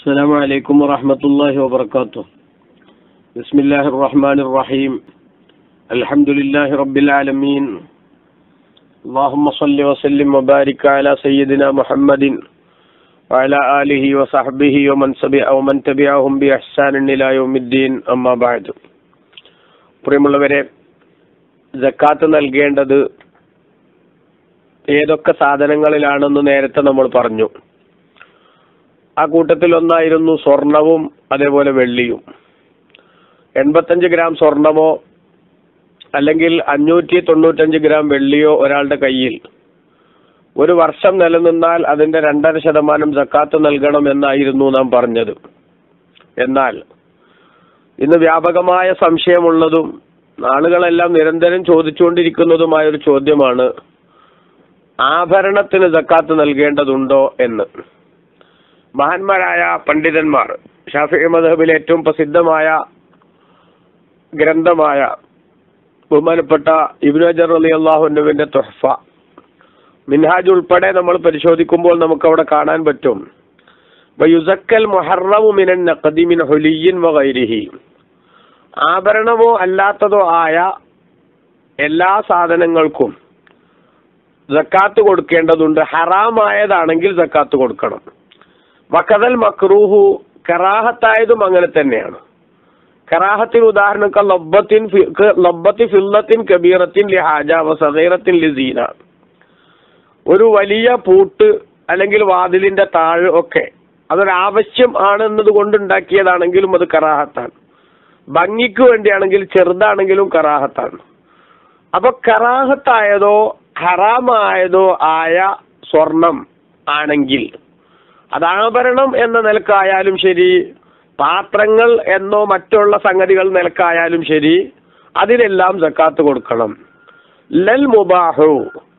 السلام عليكم ورحمة الله وبركاته بسم الله الرحمن الرحيم الحمد لله رب العالمين اللهم صل وسلم وبارك على سيدنا محمد وعلى آله وصحبه ومن سبع ومن تبعهم بإحسان إلى يوم الدين أما بعد പ്രിയമുള്ളവരെ ജക്കാത്ത് നൽകേണ്ടത് ഏതൊക്കെ സാധനങ്ങളിലാണെന്ന് നേരത്തെ നമ്മൾ പറഞ്ഞു ആ കൂട്ടത്തിൽ ഒന്നായിരുന്നു സ്വർണവും അതേപോലെ വെള്ളിയും എൺപത്തഞ്ച് ഗ്രാം സ്വർണമോ അല്ലെങ്കിൽ അഞ്ഞൂറ്റി തൊണ്ണൂറ്റഞ്ച് ഗ്രാം വെള്ളിയോ ഒരാളുടെ കയ്യിൽ ഒരു വർഷം നിലനിന്നാൽ അതിന്റെ രണ്ടര ശതമാനം ജക്കാത്ത് നൽകണം എന്നായിരുന്നു നാം പറഞ്ഞത് എന്നാൽ ഇന്ന് വ്യാപകമായ സംശയമുള്ളതും ആളുകളെല്ലാം നിരന്തരം ചോദിച്ചുകൊണ്ടിരിക്കുന്നതുമായ ഒരു ചോദ്യമാണ് ആഭരണത്തിന് ജക്കാത്ത് നൽകേണ്ടതുണ്ടോ എന്ന് മഹാന്മാരായ പണ്ഡിതന്മാർ ഷാഫി മദഹബിലെ ഏറ്റവും പ്രസിദ്ധമായ ഗ്രന്ഥമായ ബഹുമാനപ്പെട്ട ഇബ്നു അജർ അലി അള്ളാഹുനുവിന്റെ തൊഹഫ മിൻഹാജ് ഉൾപ്പെടെ നമ്മൾ പരിശോധിക്കുമ്പോൾ നമുക്ക് അവിടെ കാണാൻ പറ്റും വയുസക്കൽ മുഹറമു മിനൻ നഖദി മിൻ ഹുലിയിൻ വഗൈരിഹി ആഭരണമോ അല്ലാത്തതോ ആയ എല്ലാ സാധനങ്ങൾക്കും ജക്കാത്ത് കൊടുക്കേണ്ടതുണ്ട് ഹറാമായതാണെങ്കിൽ ജക്കാത്ത് കൊടുക്കണം വക്കതൽ മക്രൂഹു കറാഹത്തായതും അങ്ങനെ തന്നെയാണ് കറാഹത്തിന് ഉദാഹരണം ലബ്ബത്തിൻ ലബ്ബത്തി ഫില്ലത്തിൻ കബീറത്തിൻ ലി ഹാജ വ സഗീറത്തിൻ ലി സീന ഒരു വലിയ പൂട്ട് അല്ലെങ്കിൽ വാതിലിന്റെ താഴ് ഒക്കെ അതൊരാവശ്യം ആണ് എന്നത് കൊണ്ടുണ്ടാക്കിയതാണെങ്കിലും അത് കറാഹത്താണ് ഭംഗിക്ക് വേണ്ടിയാണെങ്കിൽ ചെറുതാണെങ്കിലും കറാഹത്താണ് അപ്പൊ കറാഹത്തായതോ ഹറാമായതോ ആയ സ്വർണം ആണെങ്കിൽ അത് ആഭരണം എന്ന നിലക്കായാലും ശരി പാത്രങ്ങൾ എന്നോ മറ്റുള്ള സംഗതികൾ നിലക്കായാലും ശരി അതിനെല്ലാം ജക്കാത്ത് കൊടുക്കണം ലൽ മുബാഹു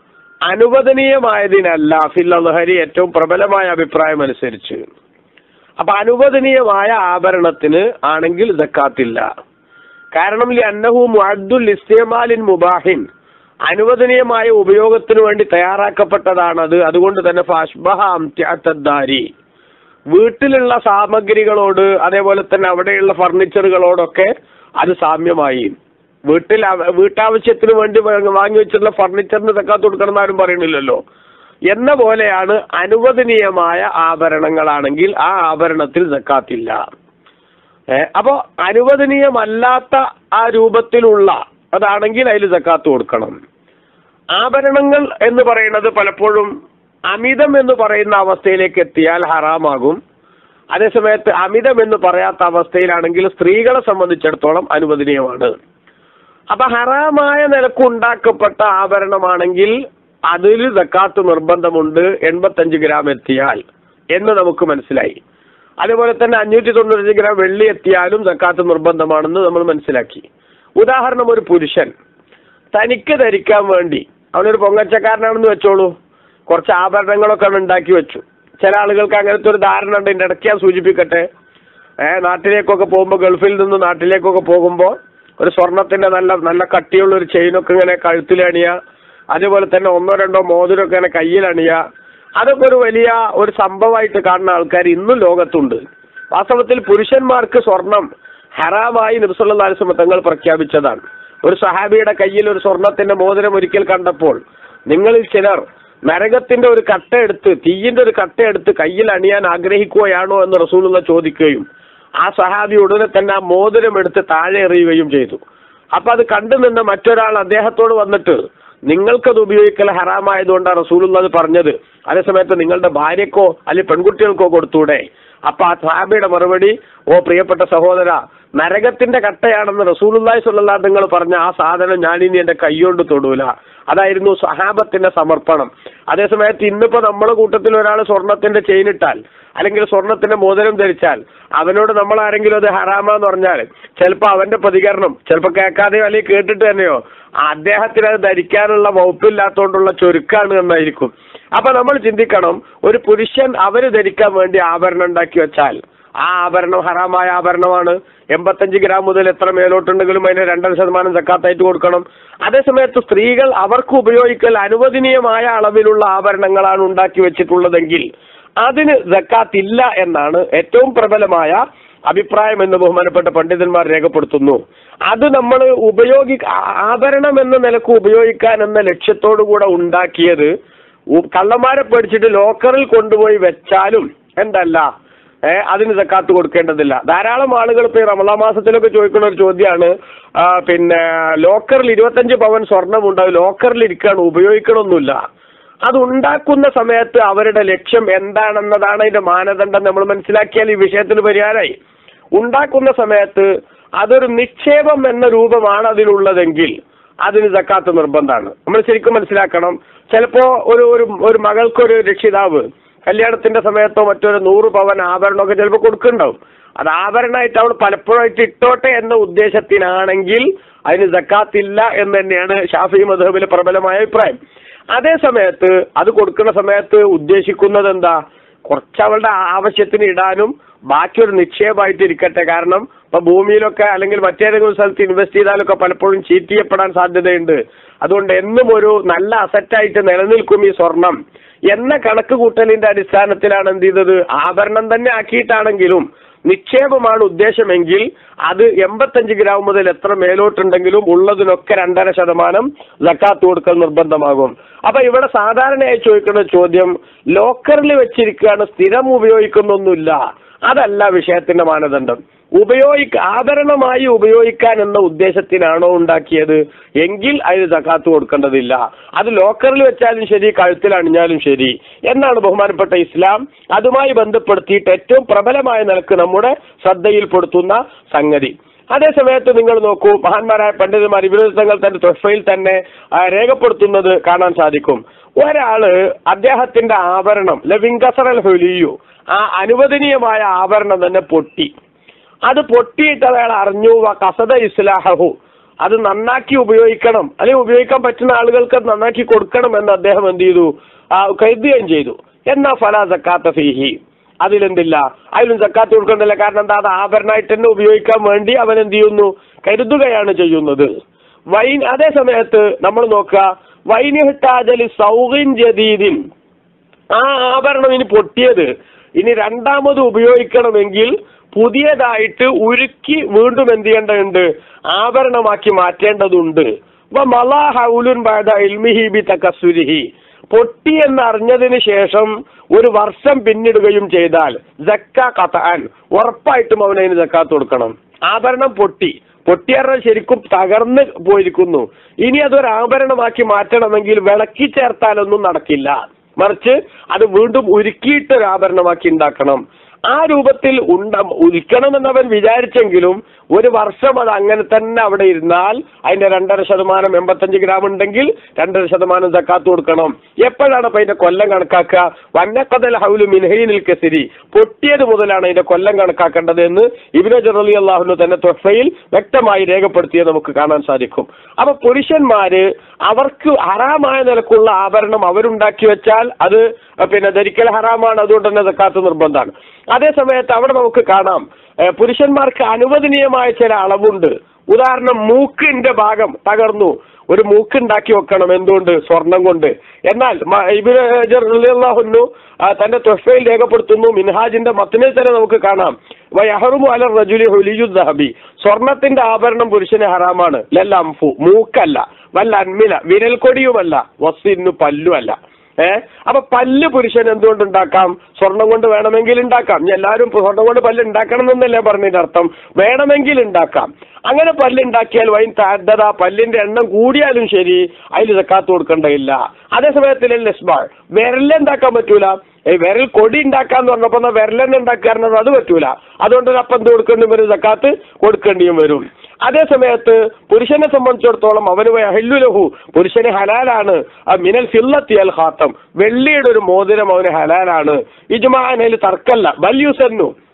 അനുവദനീയമായതിനല്ല ഫിൽ അൽഹരി ഏറ്റവും പ്രബലമായ അഭിപ്രായം അനുസരിച്ച് അപ്പൊ അനുവദനീയമായ ആഭരണത്തിന് ആണെങ്കിൽ ജക്കാത്തില്ല കാരണം ലി അന്നഹു മുഅദ്ദുൽ ഇസ്തിമാലിൻ മുബാഹിൻ അനുവദനീയമായ ഉപയോഗത്തിന് വേണ്ടി തയ്യാറാക്കപ്പെട്ടതാണത് അതുകൊണ്ട് തന്നെ ഫാഷ്ബഹ അംത്യാത്തദ്ദാരി വീട്ടിലുള്ള സാമഗ്രികളോട് അതേപോലെ തന്നെ അവിടെയുള്ള ഫർണിച്ചറുകളോടൊക്കെ അത് സാമ്യമായി വീട്ടിൽ അവ- വീട്ടാവശ്യത്തിന് വേണ്ടി വാ- വാങ്ങി വെച്ചിട്ടുള്ള ഫർണിച്ചറിന് തക്കാത്ത് കൊടുക്കണം എന്ന് ആരും പറയണില്ലല്ലോ എന്ന പോലെയാണ് അനുവദനീയമായ ആഭരണങ്ങളാണെങ്കിൽ ആ ആഭരണത്തിൽ സക്കാത്തില്ല ഏ അപ്പോ അനുവദനീയമല്ലാത്ത ആ രൂപത്തിലുള്ള അതാണെങ്കിൽ അതിൽ സക്കാത്ത് കൊടുക്കണം ആഭരണങ്ങൾ എന്ന് പറയുന്നത് പലപ്പോഴും അമിതം എന്ന് പറയുന്ന അവസ്ഥയിലേക്ക് എത്തിയാൽ ഹറാമാകും അതേസമയത്ത് അമിതം എന്ന് പറയാത്ത അവസ്ഥയിലാണെങ്കിൽ സ്ത്രീകളെ സംബന്ധിച്ചിടത്തോളം അനുവദനീയമാണ് അപ്പൊ ഹറാമായ നിലക്ക് ഉണ്ടാക്കപ്പെട്ട ആഭരണമാണെങ്കിൽ അതിൽ സക്കാത്ത് നിർബന്ധമുണ്ട് എൺപത്തഞ്ച് ഗ്രാം എത്തിയാൽ എന്ന് നമുക്ക് മനസ്സിലായി അതുപോലെ തന്നെ അഞ്ഞൂറ്റി തൊണ്ണൂറ്റഞ്ച് ഗ്രാം വെള്ളി എത്തിയാലും സക്കാത്ത് നിർബന്ധമാണെന്ന് നമ്മൾ മനസ്സിലാക്കി ഉദാഹരണം ഒരു പുരുഷൻ തനിക്ക് ധരിക്കാൻ വേണ്ടി അവനൊരു പൊങ്ങച്ചക്കാരനാണെന്ന് വെച്ചോളൂ കുറച്ച് ആഭരണങ്ങളൊക്കെ അവൻ ഉണ്ടാക്കി വെച്ചു ചില ആളുകൾക്ക് അങ്ങനത്തെ ഒരു ധാരണ ഉണ്ട് ഇതിന്റെ ഇടയ്ക്ക് ഞാൻ സൂചിപ്പിക്കട്ടെ ഏഹ് നാട്ടിലേക്കൊക്കെ പോകുമ്പോൾ ഗൾഫിൽ നിന്ന് നാട്ടിലേക്കൊക്കെ പോകുമ്പോൾ ഒരു സ്വർണത്തിന്റെ നല്ല നല്ല കട്ടിയുള്ള ഒരു ചെയിനൊക്കെ ഇങ്ങനെ കഴുത്തിൽ അണിയുക അതേപോലെ തന്നെ ഒന്നോ രണ്ടോ മോതിരമൊക്കെ ഇങ്ങനെ കയ്യിൽ അണിയുക അതൊക്കെ ഒരു വലിയ ഒരു സംഭവമായിട്ട് കാണുന്ന ആൾക്കാർ ഇന്നും ലോകത്തുണ്ട് വാസ്തവത്തിൽ പുരുഷന്മാർക്ക് സ്വർണം ഹറാമായി നിർസുള്ള തങ്ങൾ പ്രഖ്യാപിച്ചതാണ് ഒരു സഹാബിയുടെ കയ്യിൽ ഒരു സ്വർണത്തിന്റെ മോതിരം ഒരിക്കൽ കണ്ടപ്പോൾ നിങ്ങളിൽ ചിലർ നരകത്തിന്റെ ഒരു കട്ട എടുത്ത് തീയിന്റെ ഒരു കട്ട എടുത്ത് കയ്യിൽ അണിയാൻ ആഗ്രഹിക്കുകയാണോ എന്ന് റസൂലുള്ള ചോദിക്കുകയും ആ സഹാബി ഉടനെ തന്നെ ആ മോതിരം എടുത്ത് താഴെ എറിയുകയും ചെയ്തു അപ്പൊ അത് കണ്ടു നിന്ന മറ്റൊരാൾ അദ്ദേഹത്തോട് വന്നിട്ട് നിങ്ങൾക്കത് ഉപയോഗിക്കൽ ഹറാമായതുകൊണ്ടാണ് റസൂലുള്ള അത് പറഞ്ഞത് അതേസമയത്ത് നിങ്ങളുടെ ഭാര്യക്കോ അല്ലെങ്കിൽ പെൺകുട്ടികൾക്കോ കൊടുത്തൂടെ അപ്പൊ ആ സാബിയുടെ മറുപടി ഓ പ്രിയപ്പെട്ട സഹോദര നരകത്തിന്റെ കട്ടയാണെന്ന് റസൂലുല്ലായി സ്വല്ലാ നിങ്ങൾ പറഞ്ഞ ആ സാധനം ഞാനിനി എന്റെ കൈകൊണ്ട് തൊടൂല അതായിരുന്നു സഹാബത്തിന്റെ സമർപ്പണം അതേസമയത്ത് ഇന്നിപ്പോ നമ്മുടെ കൂട്ടത്തിൽ ഒരാൾ സ്വർണത്തിന്റെ ചെയിൻ ഇട്ടാൽ അല്ലെങ്കിൽ സ്വർണത്തിന്റെ മോതിരം ധരിച്ചാൽ അവനോട് നമ്മൾ ആരെങ്കിലും അത് ഹറാമാന്ന് പറഞ്ഞാൽ ചിലപ്പോൾ അവന്റെ പ്രതികരണം ചിലപ്പോൾ കേൾക്കാതെയോ അല്ലെങ്കിൽ കേട്ടിട്ട് തന്നെയോ അദ്ദേഹത്തിന് അത് ധരിക്കാനുള്ള വകുപ്പില്ലാത്തതുകൊണ്ടുള്ള ചുരുക്കാണ് എന്നായിരിക്കും അപ്പൊ നമ്മൾ ചിന്തിക്കണം ഒരു പുരുഷൻ അവര് ധരിക്കാൻ വേണ്ടി ആഭരണം ഉണ്ടാക്കി വെച്ചാൽ ആ ആഭരണം ഹറാമായ ആഭരണമാണ് എൺപത്തഞ്ച് ഗ്രാം മുതൽ എത്ര മേലോട്ടുണ്ടെങ്കിലും അതിന് രണ്ടര ശതമാനം സക്കാത്തായിട്ട് കൊടുക്കണം അതേസമയത്ത് സ്ത്രീകൾ അവർക്ക് ഉപയോഗിക്കൽ അനുവദനീയമായ അളവിലുള്ള ആഭരണങ്ങളാണ് ഉണ്ടാക്കി വെച്ചിട്ടുള്ളതെങ്കിൽ അതിന് സക്കാത്ത് ഇല്ല എന്നാണ് ഏറ്റവും പ്രബലമായ അഭിപ്രായം എന്ന് ബഹുമാനപ്പെട്ട പണ്ഡിതന്മാർ രേഖപ്പെടുത്തുന്നു അത് നമ്മൾ ഉപയോഗി ആ- ആഭരണം എന്ന നിലക്ക് ഉപയോഗിക്കാൻ എന്ന ലക്ഷ്യത്തോടു കൂടെ ഉണ്ടാക്കിയത് ഉ- കള്ളന്മാരെ പേടിച്ചിട്ട് ലോക്കറിൽ കൊണ്ടുപോയി വെച്ചാലും എന്തല്ല ഏ, അതിന് സക്കാത്ത് കൊടുക്കേണ്ടതില്ല ധാരാളം ആളുകൾ ഇപ്പൊ ഈ റമലാ മാസത്തിലൊക്കെ ചോദിക്കുന്ന ഒരു ചോദ്യമാണ് ആ, പിന്നെ ലോക്കറിൽ ഇരുപത്തഞ്ച് പവൻ സ്വർണം ഉണ്ടാവും ലോക്കറിൽ ഇരിക്കുകയാണ് ഉപയോഗിക്കണമൊന്നുമില്ല അത് ഉണ്ടാക്കുന്ന സമയത്ത് അവരുടെ ലക്ഷ്യം എന്താണെന്നതാണ് അതിന്റെ മാനദണ്ഡം നമ്മൾ മനസ്സിലാക്കിയാൽ ഈ വിഷയത്തിന് പരിഹാരമായി ഉണ്ടാക്കുന്ന സമയത്ത് അതൊരു നിക്ഷേപം എന്ന രൂപമാണ് അതിലുള്ളതെങ്കിൽ അതിന് സക്കാത്ത് നിർബന്ധമാണ് നമ്മൾ ശരിക്കും മനസ്സിലാക്കണം ചിലപ്പോ ഒരു ഒരു ഒരു മകൾക്കൊരു രക്ഷിതാവ് കല്യാണത്തിന്റെ സമയത്തോ മറ്റൊരു നൂറ് പവൻ ആഭരണമൊക്കെ ചിലപ്പോൾ കൊടുക്കുന്നുണ്ടാവും അത് ആഭരണമായിട്ട് അവൾ പലപ്പോഴായിട്ട് ഇട്ടോട്ടെ എന്ന ഉദ്ദേശത്തിനാണെങ്കിൽ അതിന് സക്കാത്തില്ല എന്ന് തന്നെയാണ് ഷാഫി മധുബിലെ പ്രബലമായ അഭിപ്രായം അതേ സമയത്ത് അത് കൊടുക്കുന്ന സമയത്ത് ഉദ്ദേശിക്കുന്നത് എന്താ കുറച്ച് അവളുടെ ആവശ്യത്തിന് ഇടാനും ബാക്കി ഒരു നിക്ഷേപമായിട്ട് ഇരിക്കട്ടെ കാരണം ഇപ്പൊ ഭൂമിയിലൊക്കെ അല്ലെങ്കിൽ മറ്റേതെങ്കിലും സ്ഥലത്ത് ഇൻവെസ്റ്റ് ചെയ്താലൊക്കെ പലപ്പോഴും ചീറ്റ് ചെയ്യപ്പെടാൻ സാധ്യതയുണ്ട് അതുകൊണ്ട് എന്നും ഒരു നല്ല അസറ്റായിട്ട് നിലനിൽക്കും ഈ സ്വർണം എന്ന കണക്ക് കൂട്ടലിന്റെ അടിസ്ഥാനത്തിലാണ് എന്ത് ചെയ്തത് ആഭരണം തന്നെ ആക്കിയിട്ടാണെങ്കിലും നിക്ഷേപമാണ് ഉദ്ദേശമെങ്കിൽ അത് എൺപത്തഞ്ച് ഗ്രാം മുതൽ എത്ര മേലോട്ടുണ്ടെങ്കിലും ഉള്ളതിനൊക്കെ രണ്ടര ശതമാനം ലക്കാത്ത് കൊടുക്കൽ നിർബന്ധമാകും അപ്പൊ ഇവിടെ സാധാരണയായി ചോദിക്കുന്ന ചോദ്യം ലോക്കറിൽ വെച്ചിരിക്കുകയാണ് സ്ഥിരം ഉപയോഗിക്കുന്നൊന്നുമില്ല അതല്ല വിഷയത്തിന്റെ മാനദണ്ഡം ഉപയോഗിക്ക ആഭരണമായി ഉപയോഗിക്കാൻ എന്ന ഉദ്ദേശത്തിനാണോ ഉണ്ടാക്കിയത് എങ്കിൽ അതിന് സക്കാത്ത് കൊടുക്കേണ്ടതില്ല അത് ലോക്കറിൽ വെച്ചാലും ശരി കഴുത്തിൽ അണിഞ്ഞാലും ശരി എന്നാണ് ബഹുമാനപ്പെട്ട ഇസ്ലാം അതുമായി ബന്ധപ്പെടുത്തിയിട്ട് ഏറ്റവും പ്രബലമായ നിലക്ക് നമ്മുടെ ശ്രദ്ധയിൽപ്പെടുത്തുന്ന സംഗതി അതേ സമയത്ത് നിങ്ങൾ നോക്കൂ മഹാന്മാരായ പണ്ഡിതന്മാർ വിരോധങ്ങൾ തന്റെ തൊഫയിൽ തന്നെ ആ, രേഖപ്പെടുത്തുന്നത് കാണാൻ സാധിക്കും ഒരാള് അദ്ദേഹത്തിന്റെ ആഭരണം ലവിങ്കസറൽ ഹൊലിയു ആ അനുവദനീയമായ ആഭരണം തന്നെ പൊട്ടി അത് പൊട്ടിയിട്ട് അയാൾ അറിഞ്ഞു വ കസദ ഇസ്ലാഹു അത് നന്നാക്കി ഉപയോഗിക്കണം അല്ലെങ്കിൽ ഉപയോഗിക്കാൻ പറ്റുന്ന ആളുകൾക്ക് അത് നന്നാക്കി കൊടുക്കണം എന്ന് അദ്ദേഹം എന്ത് ചെയ്തു ആ, കരുതുകയും ചെയ്തു എന്നാ ഫല സക്കാത്ത ഫീഹി അതിലെന്തില്ല അതിലും സക്കാത്ത് കൊടുക്കണ്ടല്ല കാരണം എന്താ അത് ആഭരണമായിട്ട് തന്നെ ഉപയോഗിക്കാൻ വേണ്ടി അവൻ എന്ത് ചെയ്യുന്നു കരുതുകയാണ് ചെയ്യുന്നത് വൈൻ അതേ സമയത്ത് നമ്മൾ നോക്കുക വൈനിഹിട്ടാജലി സൗഹിൻ ജദീദിൻ ആ ആഭരണം ഇനി പൊട്ടിയത് ഇനി രണ്ടാമത് ഉപയോഗിക്കണമെങ്കിൽ പുതിയതായിട്ട് ഉരുക്കി വീണ്ടും എന്ത് ചെയ്യേണ്ടതുണ്ട് ആഭരണമാക്കി മാറ്റേണ്ടതുണ്ട് അപ്പൊ മലാ ഹൗലുൻ ബാദ ഇൽമിഹി ബി തകസ്സുരിഹി പൊട്ടി എന്നറിഞ്ഞതിന് ശേഷം ഒരു വർഷം പിന്നിടുകയും ചെയ്താൽ ജക്ക കത്താൻ ഉറപ്പായിട്ടും അവന് അതിന് ജക്കാത്ത് കൊടുക്കണം ആഭരണം പൊട്ടി പൊട്ടിയറിഞ്ഞാൽ ശരിക്കും തകർന്ന് പോയിരിക്കുന്നു ഇനി അതൊരു ആഭരണമാക്കി മാറ്റണമെങ്കിൽ വിളക്കി ചേർത്താലൊന്നും നടക്കില്ല മറിച്ച് അത് വീണ്ടും ഉരുക്കിയിട്ട് ഒരു ആഭരണമാക്കി ഉണ്ടാക്കണം ആ രൂപത്തിൽ ഉണ്ട ഉരുക്കണമെന്ന് അവൻ വിചാരിച്ചെങ്കിലും ഒരു വർഷം അത് അങ്ങനെ തന്നെ അവിടെ ഇരുന്നാൽ അതിന്റെ രണ്ടര ശതമാനം എൺപത്തഞ്ച് ഗ്രാം ഉണ്ടെങ്കിൽ രണ്ടര ശതമാനം സക്കാത്ത് കൊടുക്കണം എപ്പോഴാണ് അപ്പൊ അതിന്റെ കൊല്ലം കണക്കാക്കുക വന്നക്കതൽ ഹൗലു മിൻഹൈനിൽ കസിരി പൊട്ടിയത് മുതലാണ് അതിന്റെ കൊല്ലം കണക്കാക്കേണ്ടത് എന്ന് ഇബിനോ ജറലി അള്ളാഹുനു തന്നെ തൊഫയിൽ വ്യക്തമായി രേഖപ്പെടുത്തിയത് നമുക്ക് കാണാൻ സാധിക്കും അപ്പൊ പുരുഷന്മാര് അവർക്ക് ഹറാമായ നിലക്കുള്ള ആഭരണം അവരുണ്ടാക്കി വെച്ചാൽ അത് പിന്നെ ധരിക്കൽ ഹറാമാണ് അതുകൊണ്ട് തന്നെ സക്കാത്ത് നിർബന്ധമാണ് അതേ സമയത്ത് അവിടെ നമുക്ക് കാണാം ഏഹ് പുരുഷന്മാർക്ക് അനുവദനീയമായ ചില അളവുണ്ട് ഉദാഹരണം മൂക്കിന്റെ ഭാഗം തകർന്നു ഒരു മൂക്ക് ഉണ്ടാക്കി വെക്കണം എന്തുകൊണ്ട് സ്വർണം കൊണ്ട് എന്നാൽ മ- ഇബ്നു ഹജർ റളിയല്ലാഹുന്നു ആ, തന്റെ തൊഫയിൽ രേഖപ്പെടുത്തുന്നു മിൻഹാജിന്റെ മത്തിനെ തന്നെ നമുക്ക് കാണാം വയഹറുമു അല റജുലി ഹുലിയു ദഹബി സ്വർണത്തിന്റെ ആഭരണം പുരുഷന് ഹറാമാണ് ലല്ല അംഫു മൂക്കല്ല വല്ല അന്മില വിരൽ കൊടിയുമല്ല വസ്സിന്നു പല്ലുമല്ല ഏ അപ്പൊ പല്ല് പുരുഷൻ എന്തുകൊണ്ട് ഉണ്ടാക്കാം സ്വർണം കൊണ്ട് വേണമെങ്കിൽ ഉണ്ടാക്കാം ഇനി എല്ലാവരും സ്വർണം കൊണ്ട് പല്ല് ഉണ്ടാക്കണം എന്നല്ലേ പറഞ്ഞതിന്റെ അർത്ഥം വേണമെങ്കിൽ ഉണ്ടാക്കാം അങ്ങനെ പല്ല് ഉണ്ടാക്കിയാൽ വൈൻ താഴ്ത്തത പല്ലിന്റെ എണ്ണം കൂടിയാലും ശരി അതിൽ സക്കാത്ത് കൊടുക്കേണ്ടതില്ല അതേ സമയത്തിൽ ലെസ്ബാൾ വിരലുണ്ടാക്കാൻ പറ്റൂല ഈ വിരൽ കൊടി ഉണ്ടാക്കാന്ന് പറഞ്ഞപ്പോ എന്നാ വിരലെന്നെ ഉണ്ടാക്കാറുണ്ട് അത് പറ്റൂല അതുകൊണ്ട് ഒരു അപ്പം എന്ത് കൊടുക്കേണ്ടി വരും സക്കാത്ത് കൊടുക്കേണ്ടിയും വരും അതേ സമയത്ത് പുരുഷനെ സംബന്ധിച്ചിടത്തോളം അവന് ഹെല്ലുലഹു പുരുഷന് ഹലാലാണ് ആ മിനൽ ഫില്ലത്തി അൽ ഖാത്തം വെള്ളിയുടെ ഒരു മോതിരം അവന് ഹലാലാണ് ഇജ്മാനയിൽ തർക്കല്ല ബല്യുസന്നു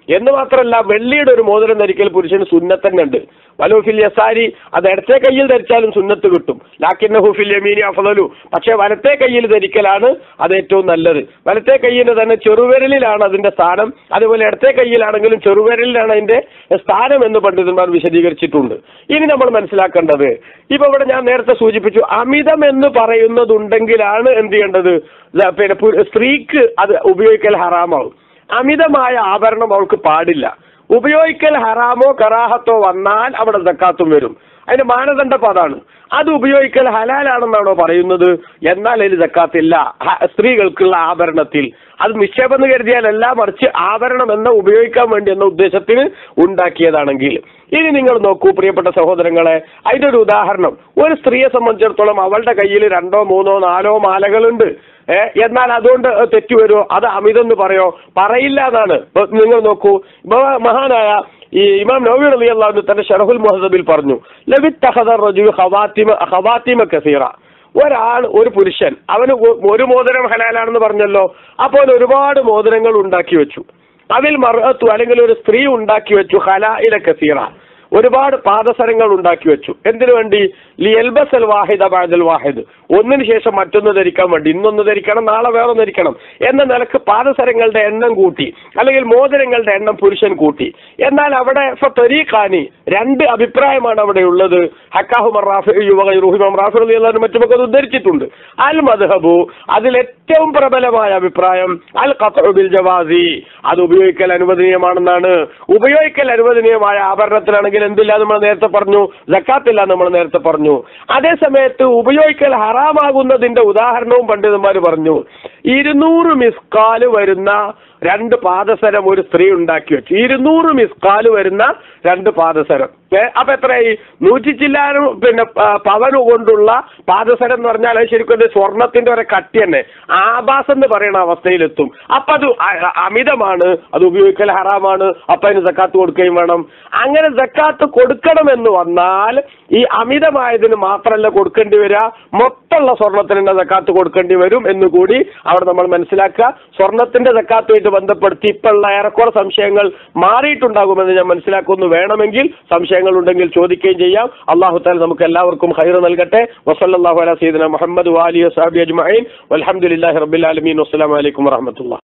എന്ന് മാത്രമല്ല വെള്ളിയുടെ ഒരു മോതിരം ധരിക്കൽ പുരുഷന് സുന്നത്ത് തന്നെ ഉണ്ട് വലൂഫിൽ യസാരി അത് ഇടത്തെ കയ്യിൽ ധരിച്ചാലും സുന്നത്ത് കിട്ടും ലാക്കിന്ന ഹുഫിൽ യമീനി അഫലു പക്ഷേ വലത്തെ കയ്യിൽ ധരിക്കലാണ് അത് ഏറ്റവും നല്ലത് വലത്തെ കയ്യിന് തന്നെ ചെറുവിരലിലാണ് അതിന്റെ സ്ഥാനം അതുപോലെ ഇടത്തെ കയ്യിലാണെങ്കിലും ചെറുവിരലിലാണ് അതിന്റെ സ്ഥാനം എന്ന് പണ്ഡിതന്മാർ വിശദീകരിച്ചിട്ടുണ്ട് ഇനി നമ്മൾ മനസ്സിലാക്കേണ്ടത് ഇപ്പൊ ഇവിടെ ഞാൻ നേരത്തെ സൂചിപ്പിച്ചു അമിതം എന്ന് പറയുന്നതുണ്ടെങ്കിലാണ് എന്ത് ചെയ്യേണ്ടത് ദ- പിന്നെ പു- സ്ത്രീക്ക് അത് ഉപയോഗിക്കൽ ഹറാമാവും അമിതമായ ആഭരണം അവൾക്ക് പാടില്ല ഉപയോഗിക്കൽ ഹറാമോ കറാഹത്തോ വന്നാൽ അവിടെ ദക്കാത്തും വരും അതിന്റെ മാനദണ്ഡം അതാണ് അത് ഉപയോഗിക്കൽ ഹലാലാണെന്നാണോ പറയുന്നത് എന്നാൽ അതിൽ ദക്കാത്തില്ല ഹ- സ്ത്രീകൾക്കുള്ള ആഭരണത്തിൽ അത് നിക്ഷേപം എന്ന് കരുതിയാലല്ല മറിച്ച് ആഭരണം എന്ന ഉപയോഗിക്കാൻ വേണ്ടി എന്ന ഉദ്ദേശത്തിന് ഉണ്ടാക്കിയതാണെങ്കിൽ ഇനി നിങ്ങൾ നോക്കൂ പ്രിയപ്പെട്ട സഹോദരങ്ങളെ അതിന്റെ ഒരു ഉദാഹരണം ഒരു സ്ത്രീയെ സംബന്ധിച്ചിടത്തോളം അവളുടെ കയ്യിൽ രണ്ടോ മൂന്നോ നാലോ മാലകളുണ്ട് ഏ, എന്നാൽ അതുകൊണ്ട് തെറ്റു വരുമോ അത് അമിതം എന്ന് പറയോ പറയില്ല എന്നാണ് ഇപ്പൊ നിങ്ങൾ നോക്കൂ ഇപ്പൊ മഹാനായ ഈ ഇമാം നവീർ അലി അള്ളാഹു തന്റെ ഷറഹുൽ മുഹദബിൽ പറഞ്ഞു ലവിത് തഹദർ റജു ഹവാത്തിമ ഹവാത്തിമ കസീറ ഒരാൾ ഒരു പുരുഷൻ അവന് ഒ- ഒരു മോതിരം ഹലാലാണെന്ന് പറഞ്ഞല്ലോ അപ്പോൾ അവൻ ഒരുപാട് മോതിരങ്ങൾ ഉണ്ടാക്കി വെച്ചു അതിൽ മറത്തു അല്ലെങ്കിൽ ഒരു സ്ത്രീ ഉണ്ടാക്കി വെച്ചു ഹലായില കസീറ ഒരുപാട് പാദസരങ്ങൾ ഉണ്ടാക്കി വെച്ചു എന്തിനു വേണ്ടി ലി എൽബസൽ വാഹിദ ബാദൽ വാഹിദ് ഒന്നിന് ശേഷം മറ്റൊന്ന് ധരിക്കാൻ വേണ്ടി ഇന്നൊന്ന് ധരിക്കണം നാളെ വേറൊന്ന് ധരിക്കണം എന്ന നിലക്ക് പാദസരങ്ങളുടെ എണ്ണം കൂട്ടി അല്ലെങ്കിൽ മോതിരങ്ങളുടെ എണ്ണം പുരുഷൻ കൂട്ടി എന്നാൽ അവിടെ തൊരീഖാനി രണ്ട് അഭിപ്രായമാണ് അവിടെ ഉള്ളത് ഹക്കാഹു റുഹിമം റാഫി അള്ളാഹു മറ്റുമൊക്കെ അത് ഉദ്ധരിച്ചിട്ടുണ്ട് അൽ മദ്ഹബു അതിൽ ഏറ്റവും പ്രബലമായ അഭിപ്രായം അൽ ഖത്ഉ ബിൽ ജവാസി അത് ഉപയോഗിക്കൽ അനുവദനീയമാണെന്നാണ് ഉപയോഗിക്കൽ അനുവദനീയമായ ആഭരണത്തിലാണെങ്കിൽ എന്തില്ല നമ്മൾ നേരത്തെ പറഞ്ഞു ജക്കാത്തില്ല നമ്മൾ നേരത്തെ പറഞ്ഞു അതേ സമയത്ത് ഉപയോഗിക്കൽ ഹറാമാകുന്നതിന്റെ ഉദാഹരണവും പണ്ഡിതന്മാർ പറഞ്ഞു ഇരുന്നൂറ് മിസ്കാല് വരുന്ന രണ്ട് പാദസരം ഒരു സ്ത്രീ ഉണ്ടാക്കി വെച്ചു ഇരുന്നൂറ് മിസ്കാല് വരുന്ന രണ്ട് പാദസരം ഏ, അപ്പൊ എത്രയായി നൂറ്റി ചില്ലാനും പിന്നെ ആ, പവന് കൊണ്ടുള്ള പാദസരം എന്ന് പറഞ്ഞാൽ അത് ശരിക്കും ഒരു സ്വർണത്തിന്റെ ഒരു കട്ടി തന്നെ ആഭാസം എന്ന് പറയുന്ന അവസ്ഥയിലെത്തും അപ്പൊ അത് അ- അ- അമിതമാണ് അത് ഉപയോഗിക്കൽ ഹറാമാണ് അപ്പൊ അതിന് സക്കാത്ത് കൊടുക്കുകയും വേണം അങ്ങനെ സക്കാത്ത് കൊടുക്കണമെന്ന് വന്നാൽ ഈ അമിതമായതിന് മാത്രമല്ല കൊടുക്കേണ്ടി വരിക മൊത്തമുള്ള സ്വർണത്തിന് തന്നെ സക്കാത്ത് കൊടുക്കേണ്ടി വരും എന്ന് കൂടി അവിടെ നമ്മൾ മനസ്സിലാക്കുക സ്വർണത്തിന്റെ സക്കാത്തുമായിട്ട് ബന്ധപ്പെടുത്തി ഇപ്പോഴുള്ള ഏറെക്കുറെ സംശയങ്ങൾ മാറിയിട്ടുണ്ടാകുമെന്ന് ഞാൻ മനസ്സിലാക്കുന്നു വേണമെങ്കിൽ സംശയങ്ങൾ ഉണ്ടെങ്കിൽ ചോദിക്കുകയും ചെയ്യാം അള്ളാഹു താല നമുക്ക് എല്ലാവർക്കും ഹൈർ നൽകട്ടെ വസല്ലാഹു അല സീദന മുഹമ്മദ് വാലി സാബി അജ്മൈൻ വലഹമുല്ലാഹി റബിൻ വസ്സലാമലൈക്കും വറഹമത്തുള്ള